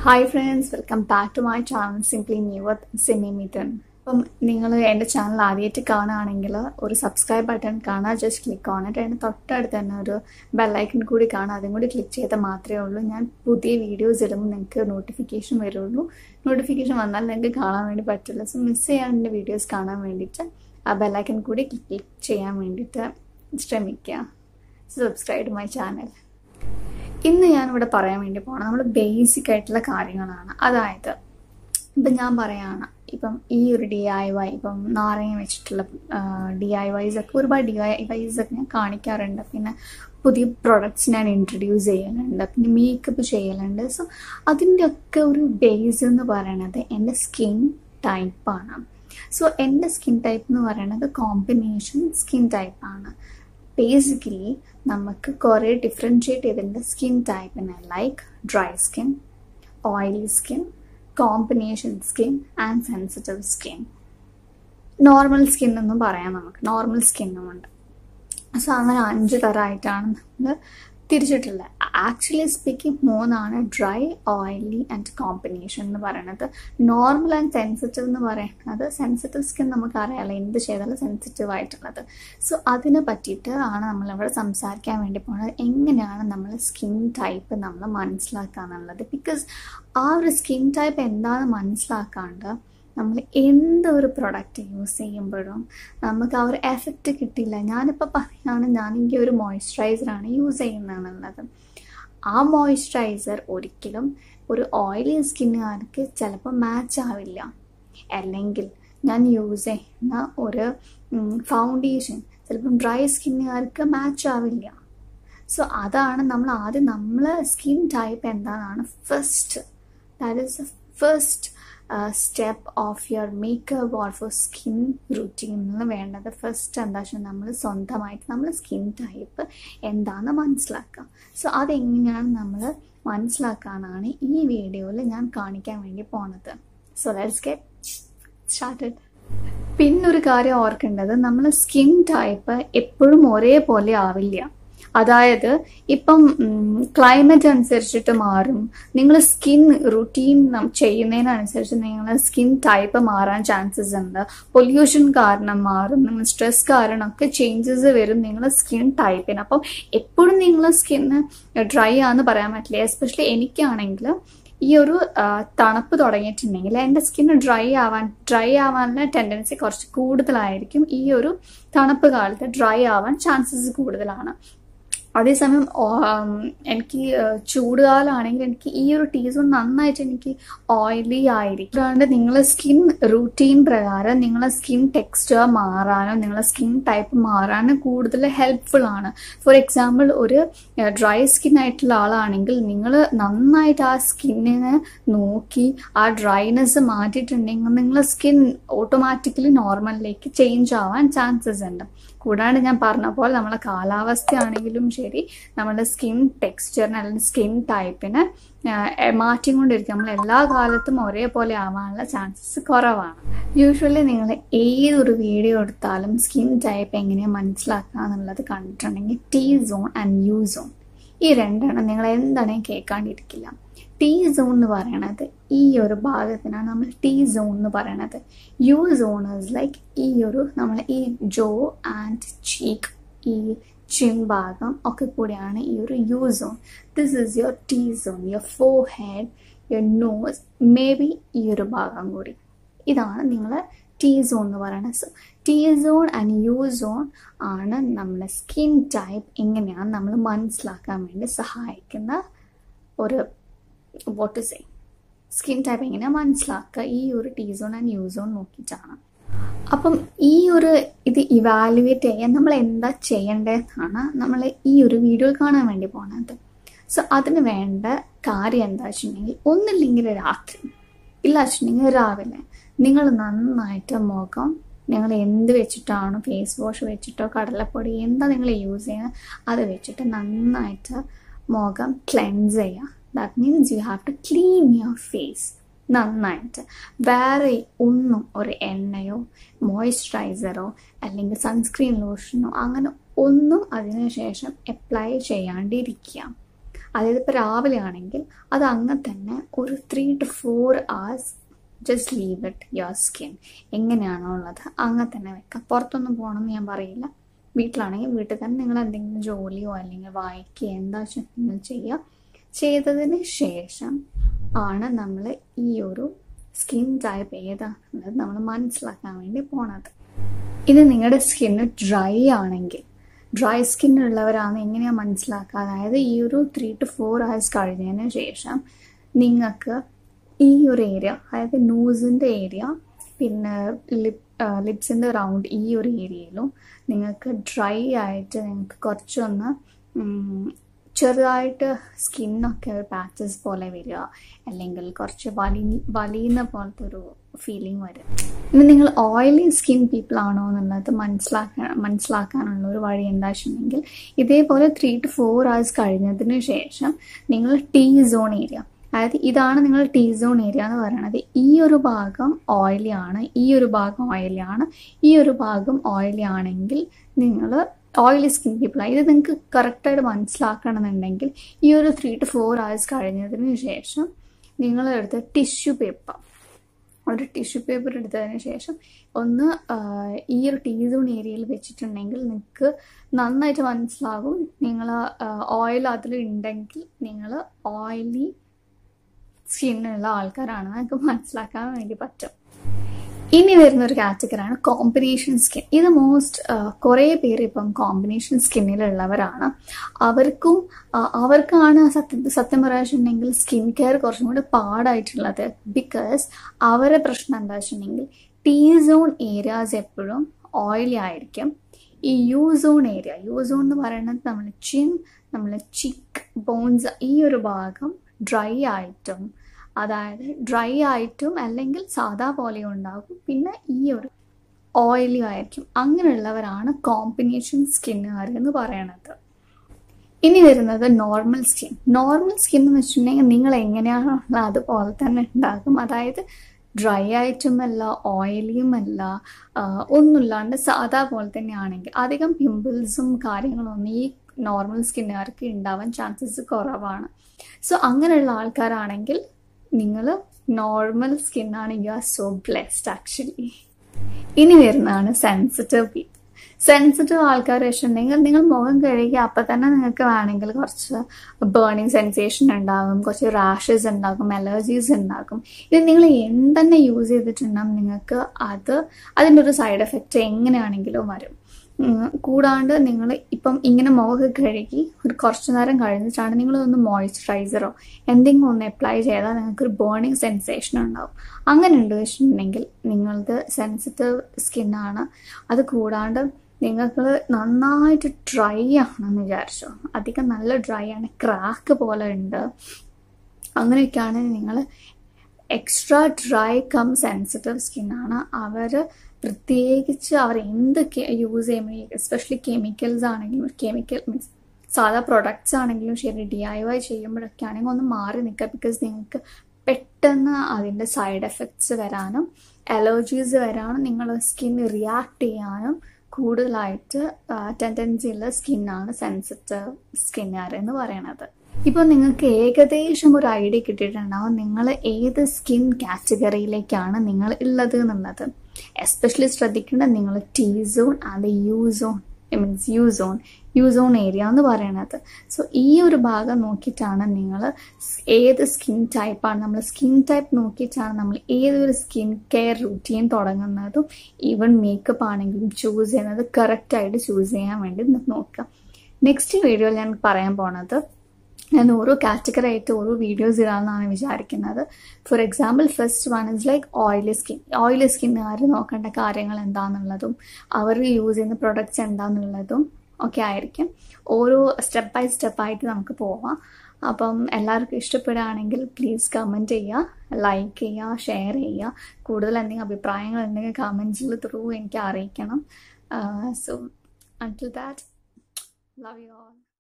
hi friends welcome back to my channel simply new with Simi Mithun അപ്പം നിങ്ങൾ എൻ്റെ channel ആദ്യമായിട്ട് കാണുകയാണെങ്കിൽ ഒരു സബ്സ്ക്രൈബ് ബട്ടൺ കാണാം ജസ്റ്റ് ക്ലിക്ക് ഓൺ ഇട്ട് അതിന് തൊട്ടടുത്ത് തന്നെ ഒരു ബെല്ലൈക്കൺ കൂടി കാണാം അതും കൂടി ക്ലിക്ക് ചെയ്താൽ മാത്രമേ ഉള്ളൂ ഞാൻ പുതിയ വീഡിയോസ് ഇടുമ്പോൾ നിങ്ങൾക്ക് നോട്ടിഫിക്കേഷൻ വരുള്ളൂ നോട്ടിഫിക്കേഷൻ വന്നാൽ നിങ്ങൾക്ക് കാണാൻ വേണ്ടി പറ്റില്ല സോ മിസ് ചെയ്യാൻ എൻ്റെ വീഡിയോസ് കാണാൻ വേണ്ടിയിട്ട് ആ ബെല്ലൈക്കൺ കൂടി ക്ലിക്ക് ചെയ്യാൻ വേണ്ടിയിട്ട് ശ്രമിക്കുക സബ്സ്ക്രൈബ് മൈ ചാനൽ ഇന്ന് ഞാനിവിടെ പറയാൻ വേണ്ടി പോകണം നമ്മൾ ബേസിക് ആയിട്ടുള്ള കാര്യങ്ങളാണ് അതായത് ഇപ്പം ഞാൻ പറയാണ് ഇപ്പം ഈ ഒരു ഡി ഐ വൈ ഇപ്പം നാരങ്ങ വെച്ചിട്ടുള്ള ഡി ഐ വൈസ് ഒക്കെ ഒരുപാട് ഡി ഐ വൈസ് ഒക്കെ ഞാൻ കാണിക്കാറുണ്ട് പിന്നെ പുതിയ പ്രൊഡക്ട്സ് ഞാൻ ഇൻട്രൊഡ്യൂസ് ചെയ്യലുണ്ട് പിന്നെ മേക്കപ്പ് ചെയ്യലുണ്ട് സോ അതിൻ്റെ ഒക്കെ ഒരു ബേസ് എന്ന് പറയണത് എൻ്റെ സ്കിൻ ടൈപ്പാണ് സോ എൻ്റെ സ്കിൻ ടൈപ്പ് എന്ന് പറയുന്നത് കോമ്പിനേഷൻ സ്കിൻ ടൈപ്പാണ് ബേസിക്കലി നമുക്ക് കുറേ ഡിഫറൻഷ്യേറ്റ് ചെയ്തിട്ടുണ്ട് സ്കിൻ ടൈപ്പിനെ like dry skin oily skin combination skin and sensitive skin normal skin എന്നും പറയാം നമുക്ക് നോർമൽ സ്കിന്നും ഉണ്ട് സോ അങ്ങനെ അഞ്ച് തരമായിട്ടാണ് നമ്മൾ തിരിച്ചിട്ടുള്ളത് ആക്ച്വലി സ്പീക്കിംഗ് മൂന്നാണ് ഡ്രൈ ഓയിലി ആൻഡ് കോമ്പിനേഷൻ എന്ന് പറയുന്നത് നോർമൽ ആൻഡ് സെൻസിറ്റീവ് എന്ന് പറയുന്നത് സെൻസിറ്റീവ് സ്കിൻ നമുക്കറിയാമല്ലോ എന്ത് ചെയ്താലും സെൻസിറ്റീവ് ആയിട്ടുള്ളത് സോ അതിനെ പറ്റിയിട്ട് ആണ് നമ്മളിവിടെ സംസാരിക്കാൻ വേണ്ടി പോകുന്നത് എങ്ങനെയാണ് നമ്മൾ സ്കിൻ ടൈപ്പ് നമ്മൾ മനസ്സിലാക്കുക എന്നുള്ളത് ബിക്കോസ് ആ ഒരു സ്കിൻ ടൈപ്പ് എന്താണെന്ന് മനസ്സിലാക്കാണ്ട് നമ്മൾ എന്തൊരു പ്രൊഡക്റ്റ് യൂസ് ചെയ്യുമ്പോഴും നമുക്ക് ആ ഒരു എഫക്റ്റ് കിട്ടില്ല ഞാനിപ്പോൾ പറയുകയാണ് ഞാനെങ്കിൽ ഒരു മോയ്സ്ചറൈസറാണ് യൂസ് ചെയ്യുന്നതെന്നുള്ളത് ആ മോയ്സ്ചറൈസർ ഒരിക്കലും ഒരു ഓയിലി സ്കിന്നുകാർക്ക് ചിലപ്പോൾ മാച്ച് ആവില്ല അല്ലെങ്കിൽ ഞാൻ യൂസ് ചെയ്യുന്ന ഒരു ഫൗണ്ടേഷൻ ചിലപ്പം ഡ്രൈ സ്കിന്നുകാർക്ക് മാച്ച് ആവില്ല സോ അതാണ് നമ്മൾ ആദ്യം നമ്മൾ സ്കിൻ ടൈപ്പ് എന്താണെന്നാണ് first that is first step of your makeup or for skin routine എന്ന് വേണ്ടത് ഫസ്റ്റ് എന്താ വെച്ചാൽ നമ്മൾ സ്വന്തമായിട്ട് നമ്മൾ സ്കിൻ ടൈപ്പ് എന്താണെന്ന് മനസ്സിലാക്കുക സോ അതെങ്ങനെയാണ് നമ്മൾ മനസ്സിലാക്കാനാണ് ഈ വീഡിയോയിൽ ഞാൻ കാണിക്കാൻ വേണ്ടി പോണത് സോ ലെറ്റ്സ് ഗെറ്റ് സ്റ്റാർട്ടഡ് പിന്നൊരു കാര്യം ഓർക്കേണ്ടത് നമ്മൾ സ്കിൻ ടൈപ്പ് എപ്പോഴും ഒരേപോലെ ആവില്ല അതായത് ഇപ്പം ക്ലൈമറ്റ് അനുസരിച്ചിട്ട് മാറും നിങ്ങൾ സ്കിൻ റുട്ടീൻ ചെയ്യുന്നതിനനുസരിച്ച് നിങ്ങളുടെ സ്കിൻ ടൈപ്പ് മാറാൻ ചാൻസസ് ഉണ്ട് പൊല്യൂഷൻ കാരണം മാറും നിങ്ങൾ സ്ട്രെസ് കാരണം ഒക്കെ ചേഞ്ചസ് വരും നിങ്ങളുടെ സ്കിൻ ടൈപ്പിന് അപ്പം എപ്പോഴും നിങ്ങളെ സ്കിന്ന് ഡ്രൈ ആണെന്ന് പറയാൻ പറ്റില്ല എസ്പെഷ്യലി എനിക്കാണെങ്കിൽ ഈ ഒരു തണുപ്പ് തുടങ്ങിയിട്ടുണ്ടെങ്കിൽ എൻ്റെ സ്കിന്ന് ഡ്രൈ ആവാൻ ഡ്രൈ ആവാനുള്ള ടെൻഡൻസി കുറച്ച് കൂടുതലായിരിക്കും ഈ ഒരു തണുപ്പ് കാലത്ത് ഡ്രൈ ആവാൻ ചാൻസസ് കൂടുതലാണ് അതേസമയം എനിക്ക് ചൂടുകാലമാണെങ്കിൽ എനിക്ക് ഈ ഒരു ടീസോൺ നന്നായിട്ട് എനിക്ക് ഓയിലി ആയിരിക്കും അതുകൊണ്ട് നിങ്ങളെ സ്കിൻ റൂട്ടീൻ പ്രകാരം നിങ്ങളെ സ്കിൻ ടെക്സ്ചർ മാറാനോ നിങ്ങളെ സ്കിൻ ടൈപ്പ് മാറാനോ കൂടുതൽ ഹെൽപ്ഫുൾ ആണ് ഫോർ എക്സാമ്പിൾ ഒരു ഡ്രൈ സ്കിൻ ആയിട്ടുള്ള ആളാണെങ്കിൽ നിങ്ങൾ നന്നായിട്ട് ആ സ്കിന്നിനെ നോക്കി ആ ഡ്രൈനെസ് മാറ്റിയിട്ടുണ്ടെങ്കിൽ നിങ്ങളെ സ്കിൻ ഓട്ടോമാറ്റിക്കലി നോർമലിലേക്ക് ചേഞ്ച് ആവാൻ ചാൻസസ് ഉണ്ട് കൂടാണ്ട് ഞാൻ പറഞ്ഞ പോലെ നമ്മളെ കാലാവസ്ഥയാണെങ്കിലും ശരി നമ്മുടെ സ്കിൻ ടെക്സ്ചറിന് അല്ലെങ്കിൽ സ്കിൻ ടൈപ്പിന് മാറ്റിക്കൊണ്ടിരിക്കും നമ്മൾ എല്ലാ കാലത്തും ഒരേപോലെ ആവാനുള്ള ചാൻസസ് കുറവാണ് യൂഷ്വലി നിങ്ങൾ ഏതൊരു വീഡിയോ എടുത്താലും സ്കിൻ ടൈപ്പ് എങ്ങനെ മനസ്സിലാക്കുക എന്നുള്ളത് കണ്ടിട്ടുണ്ടെങ്കിൽ T zone and U zone ഈ രണ്ടെണ്ണം നിങ്ങൾ എന്താണെങ്കിലും കേൾക്കാണ്ടിരിക്കില്ല ടി സോൺ എന്ന് പറയണത് ഈ ഒരു ഭാഗത്തിനാണ് നമ്മൾ ടി സോൺ എന്ന് പറയണത് യു സോൺ ഇസ് ലൈക്ക് ഈ ഒരു നമ്മൾ ഈ ജോ ആൻഡ് ചീക്ക് ഈ ചിൻ ഭാഗം ഒക്കെ കൂടിയാണ് ഈ ഒരു U zone this is your T zone your forehead your nose maybe ഈ ഒരു ഭാഗം കൂടി ഇതാണ് നിങ്ങൾ ടി സോൺ എന്ന് പറയുന്നത് so T zone and U zone ആണ് നമ്മുടെ സ്കിൻ ടൈപ്പ് എങ്ങനെയാണ് നമ്മൾ മനസ്സിലാക്കാൻ വേണ്ടി സഹായിക്കുന്ന ഒരു what to say skin type എങ്ങനെയാണ് മനസ്സിലാക്കുക ഈ ഒരു T zone and U zone നോക്കിയിട്ടാണ് അപ്പം ഈ ഒരു ഇത് ഇവാലുവേറ്റ് ചെയ്യാൻ നമ്മൾ എന്താ ചെയ്യേണ്ടതെന്നാണ് നമ്മൾ ഈ ഒരു വീഡിയോ കാണാൻ വേണ്ടി പോകുന്നത് സോ അതിന് വേണ്ട കാര്യം എന്താ വെച്ചിട്ടുണ്ടെങ്കിൽ ഒന്നില്ലെങ്കിൽ രാത്രി ഇല്ല വെച്ചിട്ടുണ്ടെങ്കിൽ രാവിലെ നിങ്ങൾ നന്നായിട്ട് മുഖം നിങ്ങൾ എന്ത് വെച്ചിട്ടാണോ ഫേസ് വാഷ് വെച്ചിട്ടോ കടലപ്പൊടി എന്താ നിങ്ങൾ യൂസ് ചെയ്യുന്നത് അത് വെച്ചിട്ട് നന്നായിട്ട് മുഖം ക്ലെൻസ് ചെയ്യുക that means you have to clean your face നന്നായിട്ട് വേറെ ഒന്നും ഒരു എണ്ണയോ മോയ്സ്ചറൈസറോ അല്ലെങ്കിൽ സൺസ്ക്രീൻ ലോഷനോ അങ്ങനെ ഒന്നും അതിനുശേഷം അപ്ലൈ ചെയ്യാണ്ടിരിക്കുക അതായത് ഇപ്പോൾ രാവിലെ ആണെങ്കിൽ അത് അങ്ങനെ തന്നെ ഒരു three to four hours just leave it your skin എങ്ങനെയാണോ ഉള്ളത് അങ്ങനെ തന്നെ വെക്കാം പുറത്തൊന്നും പോകണമെന്ന് ഞാൻ പറയില്ല വീട്ടിലാണെങ്കിൽ വീട്ടിൽ തന്നെ നിങ്ങൾ എന്തെങ്കിലും ജോലിയോ അല്ലെങ്കിൽ വായിക്കുകയോ എന്താ വെച്ചാൽ നിങ്ങൾ ചെയ്യുക ചെയ്തതിന് ശേഷം ആണ് നമ്മൾ ഈ ഒരു സ്കിൻ ടൈപ്പ് ഏതാണെന്നുള്ളത് നമ്മൾ മനസ്സിലാക്കാൻ വേണ്ടി പോണത് ഇത് നിങ്ങളുടെ സ്കിന്ന് ഡ്രൈ ആണെങ്കിൽ ഡ്രൈ സ്കിൻ ഉള്ളവരാണ് എങ്ങനെയാണ് മനസ്സിലാക്കുക അതായത് ഈ ഒരു ത്രീ ടു ഫോർ hours കഴിഞ്ഞതിന് ശേഷം നിങ്ങൾക്ക് ഈ ഒരു ഏരിയ അതായത് നോസിൻ്റെ ഏരിയ പിന്നെ ലിപ് ലിപ്സിൻ്റെ റൗണ്ട് ഈ ഒരു ഏരിയയിലും നിങ്ങൾക്ക് ഡ്രൈ ആയിട്ട് നിങ്ങൾക്ക് കുറച്ചൊന്ന് ഉം, ചെറുതായിട്ട് സ്കിന്നൊക്കെ ഒരു പാച്ചസ് പോലെ വരിക അല്ലെങ്കിൽ കുറച്ച് വലി വലിയുന്ന പോലത്തെ ഒരു ഫീലിംഗ് വരും ഇനി നിങ്ങൾ ഓയിലി സ്കിൻ പീപ്പിൾ ആണോ എന്നുള്ളത് മനസ്സിലാക്കാൻ മനസ്സിലാക്കാനുള്ള ഒരു വഴി എന്താ വെച്ചിട്ടുണ്ടെങ്കിൽ ഇതേപോലെ ത്രീ ടു ഫോർ hours കഴിഞ്ഞതിന് ശേഷം നിങ്ങൾ ടീ സോൺ ഏരിയ അതായത് ഇതാണ് നിങ്ങൾ ടീ സോൺ ഏരിയ എന്ന് പറയുന്നത് ഈ ഒരു ഭാഗം ഓയിലി ആണ് ഈ ഒരു ഭാഗം ഓയിലി ആണ് ഈ ഒരു ഭാഗം ഓയിലി ആണെങ്കിൽ നിങ്ങൾ ഓയിലി സ്കിൻ പീപ്പിൾ ഇത് നിങ്ങൾക്ക് കറക്റ്റായിട്ട് മനസ്സിലാക്കണമെന്നുണ്ടെങ്കിൽ ഈ ഒരു ത്രീ ടു ഫോർ hours കഴിഞ്ഞതിന് ശേഷം നിങ്ങളെടുത്ത ടിഷ്യൂ പേപ്പർ ഒരു ടിഷ്യൂ പേപ്പർ എടുത്തതിന് ശേഷം ഒന്ന് ആ, ഈ ഒരു ടീ സോൺ ഏരിയയിൽ വെച്ചിട്ടുണ്ടെങ്കിൽ നിങ്ങൾക്ക് നന്നായിട്ട് മനസ്സിലാകും നിങ്ങൾ ഓയിൽ അതിൽ ഉണ്ടെങ്കിൽ നിങ്ങൾ ഓയിലി സ്കിന്നുള്ള ആൾക്കാരാണെന്ന് നിങ്ങൾക്ക് മനസ്സിലാക്കാൻ വേണ്ടി പറ്റും ഇനി വരുന്ന ഒരു കാറ്റഗറിയാണ് കോമ്പിനേഷൻ സ്കിൻ ഇത് മോസ്റ്റ് കുറേ പേര് ഇപ്പം കോമ്പിനേഷൻ സ്കിന്നിലുള്ളവരാണ് അവർക്കും ആ, അവർക്കാണ് സത്യം സത്യം പറയാച്ചിട്ടുണ്ടെങ്കിൽ സ്കിൻ കെയർ കുറച്ചും കൂടി പാടായിട്ടുള്ളത് ബിക്കോസ് അവരുടെ പ്രശ്നം എന്താ വെച്ചിട്ടുണ്ടെങ്കിൽ ടീ സോൺ ഏരിയാസ് എപ്പോഴും ഓയിലി ആയിരിക്കും ഈ U zone area U zone എന്ന് പറയുന്നത് നമ്മൾ ചിൻ നമ്മൾ ചിക്ക് ബോൺസ് ഈ ഒരു ഭാഗം ഡ്രൈ ആയിട്ടും അതായത് ഡ്രൈ ആയിട്ടും അല്ലെങ്കിൽ സാധാ പോലെയും ഉണ്ടാകും പിന്നെ ഈ ഒരു ഓയിലി ആയിരിക്കും അങ്ങനെയുള്ളവരാണ് കോമ്പിനേഷൻ സ്കിന്നുകാർ എന്ന് പറയണത് ഇനി വരുന്നത് നോർമൽ സ്കിൻ നോർമൽ സ്കിൻ എന്ന് വെച്ചിട്ടുണ്ടെങ്കിൽ നിങ്ങൾ എങ്ങനെയാണോ ഉള്ളത് അതുപോലെ തന്നെ ഉണ്ടാകും അതായത് ഡ്രൈ ആയിട്ടുമല്ല ഓയിലിയുമല്ല ആഹ് ഒന്നുമില്ലാണ്ട് സാധാ പോലെ തന്നെ ആണെങ്കിൽ അധികം പിമ്പിൾസും കാര്യങ്ങളൊന്നും ഈ നോർമൽ സ്കിന്നുകാർക്ക് ഉണ്ടാവാൻ ചാൻസസ് കുറവാണ് സോ അങ്ങനെയുള്ള ആൾക്കാരാണെങ്കിൽ നിങ്ങൾ നോർമൽ സ്കിന്നാണ് you are so blessed actually ഇനി വരുന്നതാണ് സെൻസിറ്റീവ് പീപ്പിൾ സെൻസിറ്റീവ് ആൾക്കാർ വെച്ചിട്ടുണ്ടെങ്കിൽ നിങ്ങൾ മുഖം കഴുകി അപ്പം തന്നെ നിങ്ങൾക്ക് വേണമെങ്കിൽ കുറച്ച് ബേണിങ് സെൻസേഷൻ ഉണ്ടാകും കുറച്ച് റാഷസ് ഉണ്ടാകും അലർജീസ് ഉണ്ടാകും ഇത് നിങ്ങൾ എന്തെന്നെ യൂസ് ചെയ്തിട്ടുണ്ടാകും നിങ്ങൾക്ക് അത് അതിൻ്റെ ഒരു സൈഡ് എഫക്റ്റ് എങ്ങനെയാണെങ്കിലും വരും ഉം, കൂടാണ്ട് നിങ്ങൾ ഇപ്പം ഇങ്ങനെ മുഖമൊക്കെ കഴുകി ഒരു കുറച്ച് നേരം കഴിഞ്ഞിട്ടാണ് നിങ്ങൾ ഒന്ന് മോയ്സ്ചറൈസറോ എന്തെങ്കിലും ഒന്ന് അപ്ലൈ ചെയ്താൽ നിങ്ങൾക്ക് ഒരു ബേണിങ് സെൻസേഷൻ ഉണ്ടാവും അങ്ങനെ ഉണ്ട് വെച്ചിട്ടുണ്ടെങ്കിൽ നിങ്ങളത് സെൻസിറ്റീവ് സ്കിന്നാണ് അത് കൂടാണ്ട് നിങ്ങൾക്ക് നന്നായിട്ട് ഡ്രൈ ആണെന്ന് വിചാരിച്ചോ അധികം നല്ല ഡ്രൈ ആണ് ക്രാക്ക് പോലെ ഉണ്ട് അങ്ങനെയൊക്കെയാണെങ്കിൽ നിങ്ങൾ എക്സ്ട്രാ ഡ്രൈ കം സെൻസിറ്റീവ് സ്കിന്നാണ് അവർ പ്രത്യേകിച്ച് അവർ എന്ത് യൂസ് ചെയ്യുമ്പോൾ എസ്പെഷ്യലി കെമിക്കൽസ് ആണെങ്കിലും കെമിക്കൽ മീൻസ് സാധാ പ്രൊഡക്ട്സ് ആണെങ്കിലും ശരി ഡി ഐ വൈ ചെയ്യുമ്പോഴൊക്കെ ആണെങ്കിൽ ഒന്ന് മാറി നിൽക്കുക ബിക്കോസ് നിങ്ങൾക്ക് പെട്ടെന്ന് അതിൻ്റെ സൈഡ് എഫക്ട്സ് വരാനും അലർജീസ് വരാനും നിങ്ങളുടെ സ്കിൻ റിയാക്ട് ചെയ്യാനും കൂടുതലായിട്ട് ടെൻഡൻസി ഉള്ള സ്കിന്നാണ് സെൻസിറ്റീവ് സ്കിന്നുകാർ എന്ന് പറയണത് ഇപ്പോൾ നിങ്ങൾക്ക് ഏകദേശം ഒരു ഐഡിയ കിട്ടിയിട്ടുണ്ടാവും നിങ്ങൾ ഏത് സ്കിൻ കാറ്റഗറിയിലേക്കാണ് നിങ്ങൾ ഉള്ളത് എന്നുള്ളത് എസ്പെഷ്യലി ശ്രദ്ധിക്കേണ്ടത് നിങ്ങൾ T zone and U zone means U zone U zone area എന്ന് പറയണത് സോ ഈ ഒരു ഭാഗം നോക്കിയിട്ടാണ് നിങ്ങൾ ഏത് സ്കിൻ ടൈപ്പാണ് നമ്മൾ സ്കിൻ ടൈപ്പ് നോക്കിയിട്ടാണ് നമ്മൾ ഏതൊരു സ്കിൻ കെയർ റുട്ടീൻ തുടങ്ങുന്നതും ഈവൻ മേക്കപ്പ് ആണെങ്കിലും ചൂസ് ചെയ്യുന്നത് കറക്റ്റായിട്ട് ചൂസ് ചെയ്യാൻ വേണ്ടി നോക്കുക നെക്സ്റ്റ് വീഡിയോയിൽ ഞാൻ പറയാൻ പോണത് ഞാൻ ഓരോ കാറ്റഗറി ആയിട്ട് ഓരോ വീഡിയോസ് ഇടാമെന്നാണ് വിചാരിക്കുന്നത് for example first one is like oily skin oily സ്കിന്നുകാർ നോക്കേണ്ട കാര്യങ്ങൾ എന്താണെന്നുള്ളതും അവർ യൂസ് ചെയ്യുന്ന പ്രൊഡക്ട്സ് എന്താണെന്നുള്ളതും ഒക്കെ ആയിരിക്കും ഓരോ സ്റ്റെപ്പ് ബൈ സ്റ്റെപ്പായിട്ട് നമുക്ക് പോവാം അപ്പം എല്ലാവർക്കും ഇഷ്ടപ്പെടുകയാണെങ്കിൽ പ്ലീസ് കമൻറ്റ് ചെയ്യുക ലൈക്ക് ചെയ്യുക ഷെയർ ചെയ്യുക കൂടുതൽ എന്തെങ്കിലും അഭിപ്രായങ്ങൾ ഉണ്ടെങ്കിൽ കമൻസിൽ ത്രൂ എനിക്ക് അറിയിക്കണം so until that love you all